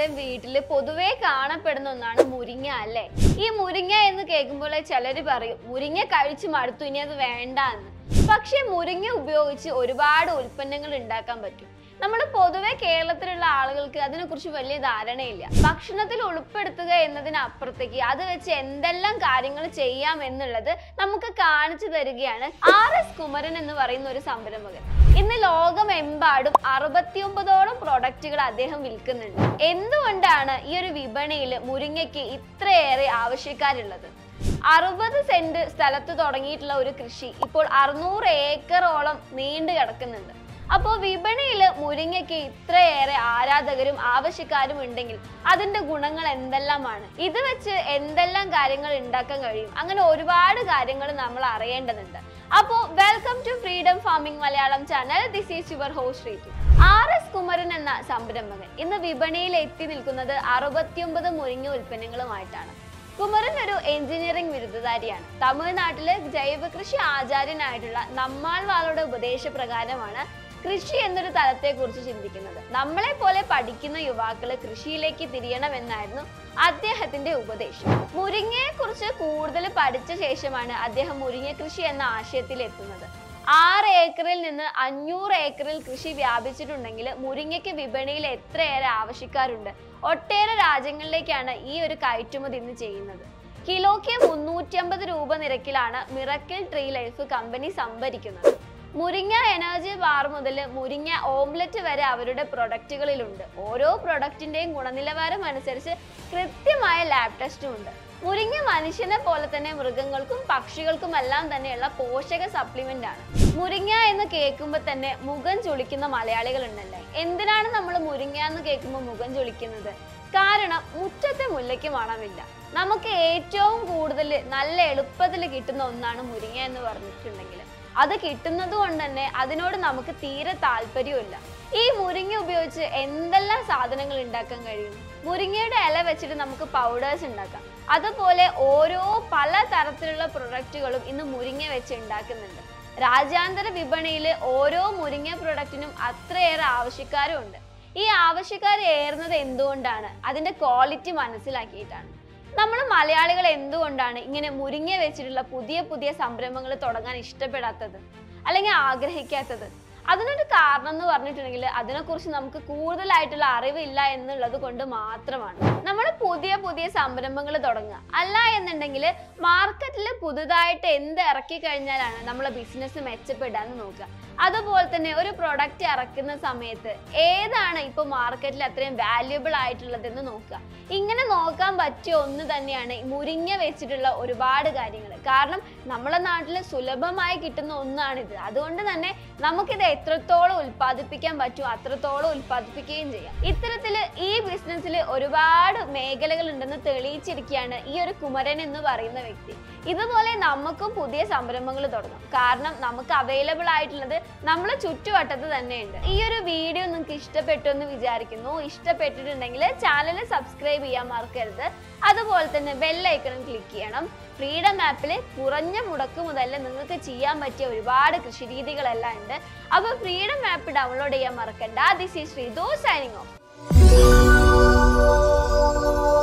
എല്ലാവരുടെയും വീട്ടിൽ പൊതുവേ കാണപ്പെടുന്ന ഒന്നാണ് മുരിങ്ങ അല്ലേ ഈ മുരിങ്ങ എന്ന് കേൾക്കുമ്പോൾ ചിലർ പറയും മുരിങ്ങ കഴിച്ച് മടുത്തു ഇനി അത് വേണ്ട എന്ന് പക്ഷെ മുരിങ്ങ ഉപയോഗിച്ച് ഒരുപാട് ഉൽപ്പന്നങ്ങൾ ഉണ്ടാക്കാൻ പറ്റും നമ്മൾ പൊതുവെ കേരളത്തിലുള്ള ആളുകൾക്ക് അതിനെക്കുറിച്ച് വലിയ ധാരണയില്ല ഭക്ഷണത്തിൽ ഉൾപ്പെടുത്തുക എന്നതിനപ്പുറത്തേക്ക് അത് വെച്ച് എന്തെല്ലാം കാര്യങ്ങൾ ചെയ്യാം എന്നുള്ളത് നമുക്ക് കാണിച്ചു തരികയാണ് ആർ എസ് കുമരൻ എന്ന് പറയുന്ന ഒരു സംരംഭകൻ ഇന്ന് ലോകമെമ്പാടും അറുപത്തിയൊമ്പതോളം പ്രൊഡക്റ്റുകൾ അദ്ദേഹം വിൽക്കുന്നുണ്ട് എന്തുകൊണ്ടാണ് ഈ ഒരു വിപണിയിൽ മുരിങ്ങയ്ക്ക് ഇത്രയേറെ ആവശ്യക്കാരുള്ളത് അറുപത് സെന്റ് സ്ഥലത്ത് തുടങ്ങിയിട്ടുള്ള ഒരു കൃഷി ഇപ്പോൾ അറുന്നൂറ് ഏക്കറോളം നീണ്ടു കിടക്കുന്നുണ്ട് അപ്പോൾ വിപണിയിൽ മുരിങ്ങയ്ക്ക് ഇത്രയേറെ ആരാധകരും ആവശ്യക്കാരും ഉണ്ടെങ്കിൽ അതിന്റെ ഗുണങ്ങൾ എന്തെല്ലാമാണ് ഇത് വെച്ച് എന്തെല്ലാം കാര്യങ്ങൾ ഉണ്ടാക്കാൻ കഴിയും അങ്ങനെ ഒരുപാട് കാര്യങ്ങൾ നമ്മൾ അറിയേണ്ടതുണ്ട് അപ്പോൾ welcome to freedom farming Malayalam channel this is your host Reethu R S Kumaran എന്ന സംരംഭകൻ ഇന്ന് വിപണിയിൽ എത്തി നിൽക്കുന്നത് അറുപത്തിയൊമ്പത് മുരിങ്ങ ഉൽപ്പന്നങ്ങളുമായിട്ടാണ് കുമരൻ ഒരു എഞ്ചിനീയറിംഗ് ബിരുദധാരിയാണ് തമിഴ്നാട്ടിലെ ജൈവ കൃഷി ആചാര്യനായിട്ടുള്ള നമ്മാൾവാളുടെ ഉപദേശപ്രകാരമാണ് കൃഷി എന്നൊരു തലത്തെക്കുറിച്ച് ചിന്തിക്കുന്നത് നമ്മളെ പോലെ പഠിക്കുന്ന യുവാക്കള് കൃഷിയിലേക്ക് തിരിയണമെന്നായിരുന്നു അദ്ദേഹത്തിന്റെ ഉപദേശം മുരിങ്ങയെ കുറിച്ച് കൂടുതൽ പഠിച്ച ശേഷമാണ് അദ്ദേഹം മുരിങ്ങ കൃഷി എന്ന ആശയത്തിൽ എത്തുന്നത് ആറ് ഏക്കറിൽ നിന്ന് അഞ്ഞൂറ് ഏക്കറിൽ കൃഷി വ്യാപിച്ചിട്ടുണ്ടെങ്കിൽ മുരിങ്ങയ്ക്ക് വിപണിയിൽ എത്രയേറെ ആവശ്യക്കാരുണ്ട് ഒട്ടേറെ രാജ്യങ്ങളിലേക്കാണ് ഈ ഒരു കയറ്റുമതി ഇന്ന് ചെയ്യുന്നത് കിലോയ്ക്ക് മുന്നൂറ്റി അമ്പത് രൂപ നിരക്കിലാണ് മിറക്കിൾ ട്രീ ലൈഫ് കമ്പനി സംഭരിക്കുന്നത് മുരിങ്ങ എനർജി ബാർ മുതൽ മുരിങ്ങ ഓംലെറ്റ് വരെ അവരുടെ പ്രൊഡക്റ്റുകളിലുണ്ട് ഓരോ പ്രൊഡക്റ്റിന്റെയും ഗുണനിലവാരം അനുസരിച്ച് കൃത്യമായ ലാബ് ടെസ്റ്റും ഉണ്ട് മുരിങ്ങ മനുഷ്യനെ പോലെ തന്നെ മൃഗങ്ങൾക്കും പക്ഷികൾക്കും എല്ലാം തന്നെയുള്ള പോഷക സപ്ലിമെന്റ് ആണ് മുരിങ്ങ എന്ന് കേൾക്കുമ്പോൾ തന്നെ മുഖം ചുളിക്കുന്ന മലയാളികൾ ഉണ്ടല്ലേ എന്തിനാണ് നമ്മൾ മുരിങ്ങ എന്ന് കേൾക്കുമ്പോൾ മുഖം ചുളിക്കുന്നത് കാരണം മുറ്റത്തെ മുല്ലയ്ക്ക് മണമില്ല നമുക്ക് ഏറ്റവും കൂടുതൽ നല്ല എളുപ്പത്തിൽ കിട്ടുന്ന ഒന്നാണ് മുരിങ്ങ എന്ന് പറഞ്ഞിട്ടുണ്ടെങ്കിൽ അത് കിട്ടുന്നത് കൊണ്ട് തന്നെ അതിനോട് നമുക്ക് തീരെ താല്പര്യമില്ല ഈ മുരിങ്ങ ഉപയോഗിച്ച് എന്തെല്ലാം സാധനങ്ങൾ ഉണ്ടാക്കാൻ കഴിയും മുരിങ്ങയുടെ ഇല വെച്ചിട്ട് നമുക്ക് പൗഡേഴ്സ് ഉണ്ടാക്കാം അതുപോലെ ഓരോ പല തരത്തിലുള്ള പ്രൊഡക്റ്റുകളും ഇന്ന് മുരിങ്ങ വെച്ച് ഉണ്ടാക്കുന്നുണ്ട് രാജ്യാന്തര വിപണിയിൽ ഓരോ മുരിങ്ങ പ്രൊഡക്റ്റിനും അത്രയേറെ ആവശ്യക്കാരും ഉണ്ട് ഈ ആവശ്യക്കാർ ഏറുന്നത് എന്തുകൊണ്ടാണ് അതിന്റെ ക്വാളിറ്റി മനസ്സിലാക്കിയിട്ടാണ് നമ്മൾ മലയാളികൾ എന്തുകൊണ്ടാണ് ഇങ്ങനെ മുരിങ്ങ വെച്ചിട്ടുള്ള പുതിയ പുതിയ സംരംഭങ്ങൾ തുടങ്ങാൻ ഇഷ്ടപ്പെടാത്തത് അല്ലെങ്കിൽ ആഗ്രഹിക്കാത്തത് അതിനൊരു കാരണം എന്ന് പറഞ്ഞിട്ടുണ്ടെങ്കിൽ അതിനെക്കുറിച്ച് നമുക്ക് കൂടുതലായിട്ടുള്ള അറിവില്ല എന്നുള്ളത് കൊണ്ട് മാത്രമാണ് നമ്മൾ പുതിയ പുതിയ സംരംഭങ്ങൾ തുടങ്ങുക അല്ല എന്നുണ്ടെങ്കിൽ മാർക്കറ്റിൽ പുതുതായിട്ട് എന്ത് ഇറക്കി കഴിഞ്ഞാലാണ് നമ്മളെ ബിസിനസ് മെച്ചപ്പെടാന്ന് നോക്കുക അതുപോലെ തന്നെ ഒരു പ്രൊഡക്റ്റ് ഇറക്കുന്ന സമയത്ത് ഏതാണ് ഇപ്പോൾ മാർക്കറ്റിൽ അത്രയും വാല്യുബിൾ ആയിട്ടുള്ളതെന്ന് നോക്കുക ഇങ്ങനെ നോക്കാൻ പറ്റിയ ഒന്ന് തന്നെയാണ് ഈ മുരിങ്ങ വെച്ചിട്ടുള്ള ഒരുപാട് കാര്യങ്ങൾ കാരണം നമ്മളെ നാട്ടിൽ സുലഭമായി കിട്ടുന്ന ഒന്നാണിത് അതുകൊണ്ട് തന്നെ നമുക്കിത് എത്രത്തോളം ഉൽപ്പാദിപ്പിക്കാൻ പറ്റുമോ അത്രത്തോളം ഉൽപ്പാദിപ്പിക്കുകയും ചെയ്യാം ഇത്തരത്തിൽ ഈ ബിസിനസ്സിൽ ഒരുപാട് മേഖലകൾ ഉണ്ടെന്ന് തെളിയിച്ചിരിക്കുകയാണ് ഈ ഒരു കുമരൻ എന്ന് പറയുന്ന വ്യക്തി ഇതുപോലെ നമുക്കും പുതിയ സംരംഭങ്ങൾ തുടങ്ങാം കാരണം നമുക്ക് അവൈലബിൾ ആയിട്ടുള്ളത് നമ്മളെ ചുറ്റുവട്ടത്ത് തന്നെയുണ്ട് ഈ ഒരു വീഡിയോ നിങ്ങൾക്ക് ഇഷ്ടപ്പെട്ടു എന്ന് വിചാരിക്കുന്നു ഇഷ്ടപ്പെട്ടിട്ടുണ്ടെങ്കിൽ ചാനൽ സബ്സ്ക്രൈബ് ചെയ്യാൻ മറക്കരുത് അതുപോലെ തന്നെ ബെല്ലൈക്കണും ക്ലിക്ക് ചെയ്യണം ഫ്രീഡം ആപ്പിൽ കുറഞ്ഞ മുടക്ക് മുതൽ നിങ്ങൾക്ക് ചെയ്യാൻ പറ്റിയ ഒരുപാട് കൃഷി രീതികളെല്ലാം ഉണ്ട് അപ്പോൾ ഫ്രീഡം ആപ്പ് ഡൗൺലോഡ് ചെയ്യാൻ മറക്കണ്ട ദിസ് ഈസ് ശ്രീ ദോ സൈനിങ് ഓഫ്